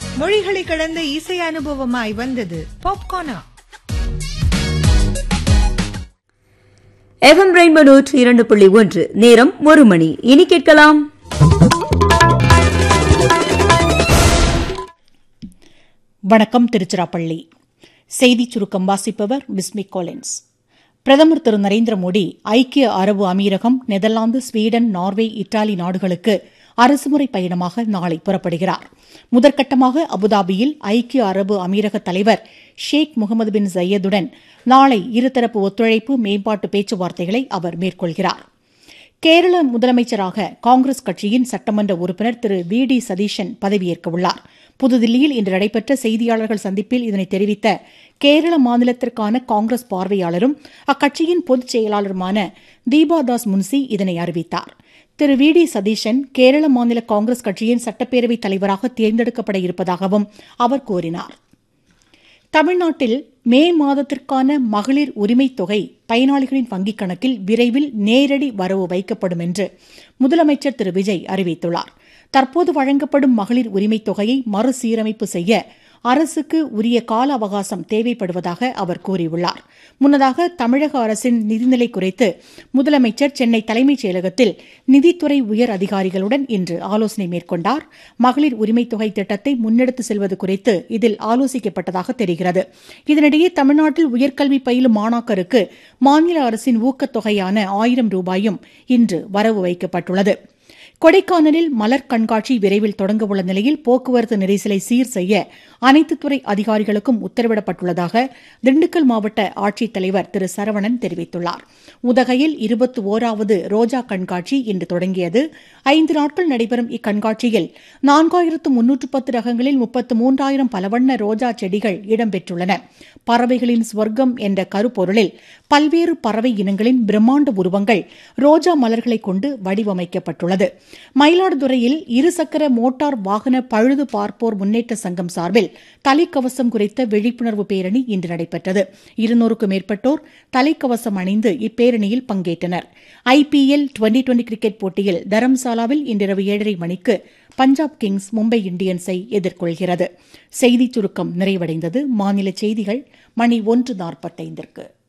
மொழிகளை கடந்த இசை அனுபவமாய் வந்தது பாப்கார்னா எஃப்எம் ரெயின்போ நூற்று இரண்டு புள்ளி ஒன்று நேரம் ஒரு மணி இனி கேட்கலாம் வணக்கம் திருச்சிராப்பள்ளி செய்திச் சுருக்கம் வாசிப்பவர் விஸ்மி கோலின்ஸ் பிரதமர் திரு நரேந்திர மோடி ஐக்கிய அரபு அமீரகம் நெதர்லாந்து ஸ்வீடன் நார்வே இத்தாலி நாடுகளுக்கு அரசுமுறை பயணமாக நாளை புறப்படுகிறார் முதற்கட்டமாக அபுதாபியில் ஐக்கிய அரபு அமீரக தலைவர் ஷேக் முகமது பின் ஜையதுடன் நாளை இருதரப்பு ஒத்துழைப்பு மேம்பாட்டு பேச்சுவார்த்தைகளை அவர் மேற்கொள்கிறார் கேரள முதலமைச்சராக காங்கிரஸ் கட்சியின் சட்டமன்ற உறுப்பினர் திரு வி டி சதீஷன் பதவியேற்க உள்ளார் புதுதில்லியில் இன்று நடைபெற்ற செய்தியாளர்கள் சந்திப்பில் இதனை தெரிவித்த கேரள மாநிலத்திற்கான காங்கிரஸ் பார்வையாளரும் அக்கட்சியின் பொதுச் செயலாளருமான தீபாதாஸ் முன்சி இதனை அறிவித்தார் திரு வி டி சதீஷன் கேரள மாநில காங்கிரஸ் கட்சியின் சட்டப்பேரவைத் தலைவராக தேர்ந்தெடுக்கப்பட இருப்பதாகவும் அவர் கூறினார் தமிழ்நாட்டில் மே மாதத்திற்கான மகளிர் உரிமைத் தொகை பயனாளிகளின் வங்கிக் கணக்கில் விரைவில் நேரடி வரவு வைக்கப்படும் என்று முதலமைச்சர் திரு விஜய் அறிவித்துள்ளார் தற்போது வழங்கப்படும் மகளிர் உரிமைத் தொகையை மறுசீரமைப்பு செய்ய அரசுக்கு உரிய கால அவகாசம் தேவைப்படுவதாக அவர் கூறியுள்ளார் முன்னதாக தமிழக அரசின் நிதிநிலை குறித்து முதலமைச்சர் சென்னை தலைமைச் செயலகத்தில் நிதித்துறை உயர் அதிகாரிகளுடன் இன்று ஆலோசனை மேற்கொண்டார் மகளிர் உரிமைத் தொகை திட்டத்தை முன்னெடுத்து செல்வது குறித்து இதில் ஆலோசிக்கப்பட்டதாக தெரிகிறது இதனிடையே தமிழ்நாட்டில் உயர்கல்வி பயிலும் மாணாக்கருக்கு மாநில அரசின் ஊக்கத்தொகையான ஆயிரம் ரூபாயும் இன்று வரவு வைக்கப்பட்டுள்ளது கொடைக்கானலில் மலர் கண்காட்சி விரைவில் தொடங்கவுள்ள நிலையில் போக்குவரத்து நெரிசலை சீர் செய்ய அனைத்து துறை அதிகாரிகளுக்கும் உத்தரவிடப்பட்டுள்ளதாக திண்டுக்கல் மாவட்ட ஆட்சித்தலைவர் திரு சரவணன் தெரிவித்துள்ளார் உதகையில் இருபத்தி ஓராவது ரோஜா கண்காட்சி இன்று தொடங்கியது ஐந்து நாட்கள் நடைபெறும் இக்கண்காட்சியில் நான்காயிரத்து முன்னூற்று பத்து ரகங்களில் முப்பத்து மூன்றாயிரம் பலவண்ண ரோஜா செடிகள் இடம்பெற்றுள்ளன பறவைகளின் ஸ்வர்க்கம் என்ற கருப்பொருளில் பல்வேறு பறவை இனங்களின் பிரம்மாண்ட உருவங்கள் ரோஜா மலர்களைக் கொண்டு வடிவமைக்கப்பட்டுள்ளது மயிலாடுதுறையில் இருசக்கர மோட்டார் வாகன பழுது பார்ப்போர் முன்னேற்ற சங்கம் சார்பில் தலைக்கவசம் குறித்த விழிப்புணர்வு பேரணி இன்று நடைபெற்றது இருநூறுக்கும் மேற்பட்டோர் தலைக்கவசம் அணிந்து இப்பேரணியில் பங்கேற்றனர் ஐபிஎல் டுவெண்டி டுவெண்டி கிரிக்கெட் போட்டியில் தரம்சாலாவில் இன்றிரவு ஏழரை மணிக்கு பஞ்சாப் கிங்ஸ் மும்பை இந்தியன்ஸை எதிர்கொள்கிறது செய்திச் சுருக்கம் நிறைவடைந்தது மாநில செய்திகள் மணி ஒன்று நாற்பத்தைந்திற்கு